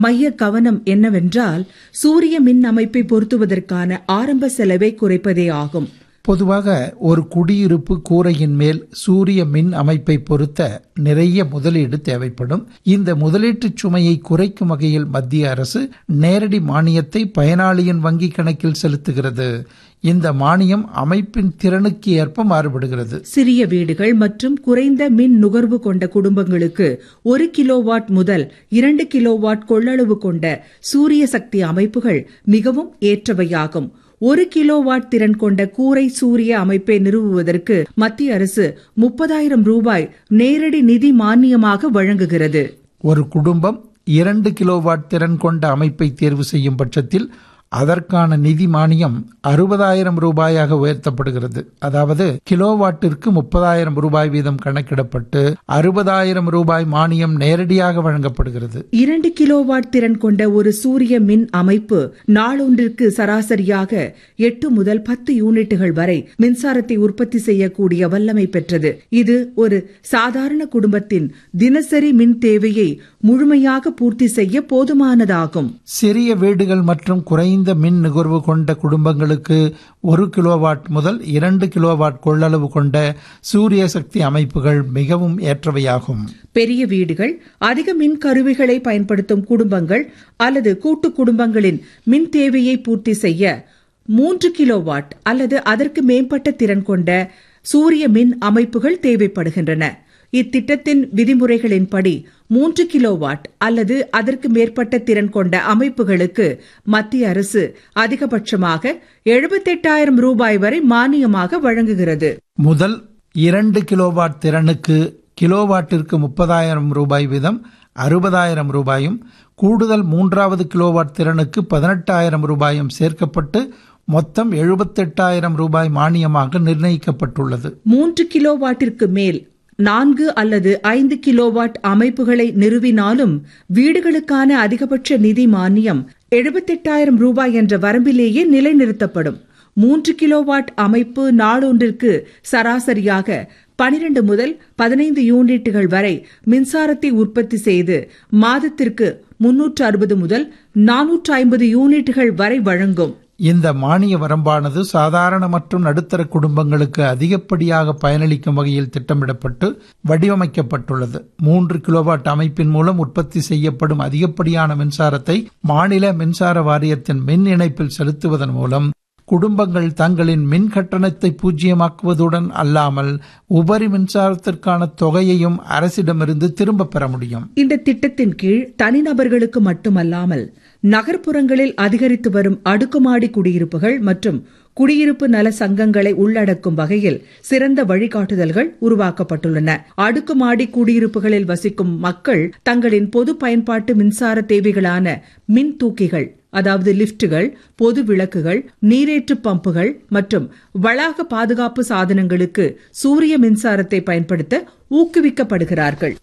மைய கவனம் என்னவென்றால் சூரிய மின் அமைப்பை பொருத்துவதற்கான ஆரம்ப செலவை குறைப்பதே ஆகும் பொதுவாக ஒரு குடியிருப்பு கூரையின் மேல் சூரிய மின் அமைப்பை பொருத்த நிறைய முதலீடு தேவைப்படும் இந்த முதலீட்டுச் சுமையை குறைக்கும் வகையில் மத்திய அரசு நேரடி மானியத்தை பயனாளியின் வங்கி கணக்கில் செலுத்துகிறது இந்த மானியம் அமைப்பின் திறனுக்கு ஏற்ப மாறுபடுகிறது சிறிய வீடுகள் மற்றும் குறைந்த மின் நுகர்வு கொண்ட குடும்பங்களுக்கு ஒரு கிலோவாட் முதல் இரண்டு கிலோவாட் கொள்ளளவு கொண்ட சூரிய சக்தி அமைப்புகள் மிகவும் ஏற்றவையாகும் ஒரு கிலோவாட் திறன் கொண்ட கூரை சூரிய அமைப்பை நிறுவுவதற்கு மத்திய அரசு முப்பதாயிரம் ரூபாய் நேரடி நிதி மானியமாக வழங்குகிறது ஒரு குடும்பம் இரண்டு கிலோவாட் திறன் கொண்ட அமைப்பை தேர்வு செய்யும் பட்சத்தில் அதற்கான நிதி மானியம் அறுபதாயிரம் ரூபாயாக உயர்த்தப்படுகிறது அதாவது கிலோவாட்டிற்கு முப்பதாயிரம் ரூபாய் வீதம் கணக்கிடப்பட்டு அறுபதாயிரம் ரூபாய் மானியம் நேரடியாக வழங்கப்படுகிறது இரண்டு கிலோவாட் திறன் கொண்ட ஒரு சூரிய மின் அமைப்பு நாளொன்றிற்கு சராசரியாக எட்டு முதல் பத்து யூனிட்டுகள் வரை மின்சாரத்தை உற்பத்தி செய்யக்கூடிய வல்லமை பெற்றது இது ஒரு சாதாரண குடும்பத்தின் தினசரி மின் தேவையை முழுமையாக பூர்த்தி செய்ய போதுமானதாகும் சிறிய வீடுகள் மற்றும் குறைந்த மின் நுகர்வு கொண்ட குடும்பங்களுக்கு ஒரு கிலோவாட் முதல் இரண்டு கிலோவாட் கொள்ளளவு கொண்ட சூரிய சக்தி அமைப்புகள் மிகவும் ஏற்றவையாகும் பெரிய வீடுகள் அதிக மின் கருவிகளை பயன்படுத்தும் குடும்பங்கள் அல்லது கூட்டு குடும்பங்களின் மின் தேவையை பூர்த்தி செய்ய மூன்று கிலோவாட் அல்லது அதற்கு மேம்பட்ட திறன் கொண்ட சூரிய மின் அமைப்புகள் தேவைப்படுகின்றன இத்திட்டத்தின் விதிமுறைகளின்படி மூன்று கிலோவாட் அல்லது அதற்கு மேற்பட்ட திறன் கொண்ட அமைப்புகளுக்கு மத்திய அரசு அதிகபட்சமாக எழுபத்தெட்டாயிரம் ரூபாய் வரை மானியமாக வழங்குகிறது முதல் இரண்டு கிலோவாட் திறனுக்கு கிலோவாட்டிற்கு முப்பதாயிரம் ரூபாய் வீதம் அறுபதாயிரம் ரூபாயும் கூடுதல் மூன்றாவது கிலோவாட் திறனுக்கு பதினெட்டாயிரம் ரூபாயும் சேர்க்கப்பட்டு மொத்தம் எழுபத்தெட்டாயிரம் ரூபாய் மானியமாக நிர்ணயிக்கப்பட்டுள்ளது மூன்று கிலோவாட்டிற்கு மேல் நான்கு அல்லது ஐந்து கிலோவாட் அமைப்புகளை நிறுவினாலும் வீடுகளுக்கான அதிகபட்ச நிதி மானியம் எழுபத்தெட்டாயிரம் ரூபாய் என்ற வரம்பிலேயே நிலைநிறுத்தப்படும் மூன்று கிலோவாட் அமைப்பு நாளொன்றிற்கு சராசரியாக பனிரெண்டு முதல் பதினைந்து யூனிட்டுகள் வரை மின்சாரத்தை உற்பத்தி செய்து மாதத்திற்கு முன்னூற்று அறுபது முதல் நானூற்று ஐம்பது யூனிட்டுகள் வரை வழங்கும் இந்த மானிய வரம்பானது சாதாரண மற்றும் நடுத்தர குடும்பங்களுக்கு அதிகப்படியாக பயனளிக்கும் வகையில் திட்டமிடப்பட்டு வடிவமைக்கப்பட்டுள்ளது மூன்று கிலோவாட் அமைப்பின் மூலம் உற்பத்தி செய்யப்படும் அதிகப்படியான மின்சாரத்தை மாநில மின்சார வாரியத்தின் மின் இணைப்பில் செலுத்துவதன் மூலம் குடும்பங்கள் தங்களின் மின் கட்டணத்தை பூஜ்ஜியமாக்குவதுடன் அல்லாமல் உபரி மின்சாரத்திற்கான தொகையையும் அரசிடமிருந்து திரும்பப் பெற முடியும் இந்த திட்டத்தின் கீழ் தனிநபர்களுக்கு மட்டுமல்லாமல் நகர்ப்புறங்களில் அதிகரித்து வரும் அடுக்குமாடி குடியிருப்புகள் மற்றும் குடியிருப்பு நல சங்கங்களை உள்ளடக்கும் வகையில் சிறந்த வழிகாட்டுதல்கள் உருவாக்கப்பட்டுள்ளன அடுக்குமாடி குடியிருப்புகளில் வசிக்கும் மக்கள் தங்களின் பொது பயன்பாட்டு மின்சார தேவைகளான மின் தூக்கிகள் அதாவது லிப்டுகள் பொது விளக்குகள் நீரேற்று பம்புகள் மற்றும் வளாக பாதுகாப்பு சாதனங்களுக்கு சூரிய மின்சாரத்தை பயன்படுத்த ஊக்குவிக்கப்படுகிறார்கள்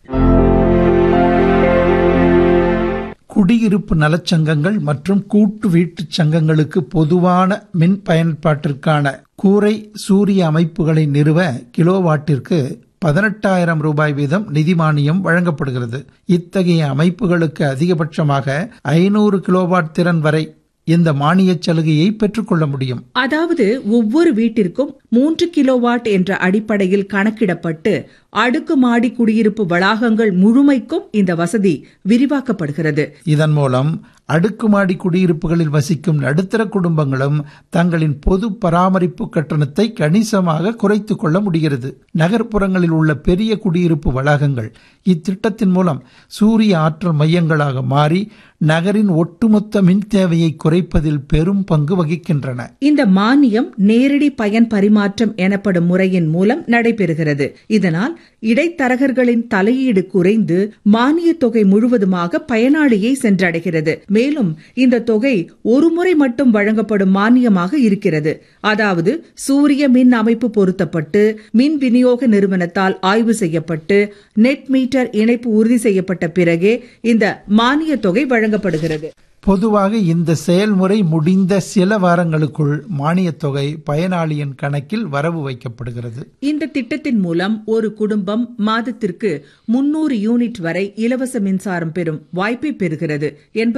குடியிருப்பு நலச்சங்கங்கள் மற்றும் கூட்டு வீட்டுச் சங்கங்களுக்கு பொதுவான மின் பயன்பாட்டிற்கான கூரை சூரிய அமைப்புகளை நிறுவ கிலோவாட்டிற்கு பதினெட்டாயிரம் ரூபாய் வீதம் நிதி மானியம் வழங்கப்படுகிறது இத்தகைய அமைப்புகளுக்கு அதிகபட்சமாக ஐநூறு கிலோவாட் திறன் வரை இந்த மானிய சலுகையை பெற்றுக்கொள்ள முடியும் அதாவது ஒவ்வொரு வீட்டிற்கும் மூன்று கிலோவாட் என்ற அடிப்படையில் கணக்கிடப்பட்டு அடுக்குமாடி குடியிருப்பு வளாகங்கள் முழுமைக்கும் இந்த வசதி விரிவாக்கப்படுகிறது இதன் மூலம் அடுக்குமாடி குடியிருப்புகளில் வசிக்கும் நடுத்தர குடும்பங்களும் தங்களின் பொது பராமரிப்பு கட்டணத்தை கணிசமாக குறைத்துக் கொள்ள முடிகிறது நகர்ப்புறங்களில் உள்ள பெரிய குடியிருப்பு வளாகங்கள் இத்திட்டத்தின் மூலம் சூரிய ஆற்றல் மையங்களாக மாறி நகரின் ஒட்டுமொத்த மின் தேவையை குறைப்பதில் பெரும் பங்கு வகிக்கின்றன இந்த மானியம் நேரடி பயன் பரிமாற்றம் எனப்படும் முறையின் மூலம் நடைபெறுகிறது இதனால் இடைத்தரகர்களின் தலையீடு குறைந்து மானிய தொகை முழுவதுமாக பயனாளியை சென்றடைகிறது மேலும் இந்த தொகை ஒருமுறை மட்டும் வழங்கப்படும் மானியமாக இருக்கிறது அதாவது சூரிய மின் அமைப்பு பொருத்தப்பட்டு மின் விநியோக நிறுவனத்தால் ஆய்வு செய்யப்பட்டு நெட் மீட்டர் இணைப்பு உறுதி செய்யப்பட்ட பிறகே இந்த மானிய தொகை வழங்கப்படுகிறது பொதுவாக இந்த செயல்முறை முடிந்த சில வாரங்களுக்குள் மானியத் தொகை பயனாளியின் கணக்கில் வரவு வைக்கப்படுகிறது இந்த திட்டத்தின் மூலம் ஒரு குடும்பம் மாதத்திற்கு முன்னூறு யூனிட் வரை இலவச மின்சாரம் பெறும் வாய்ப்பை பெறுகிறது என்பது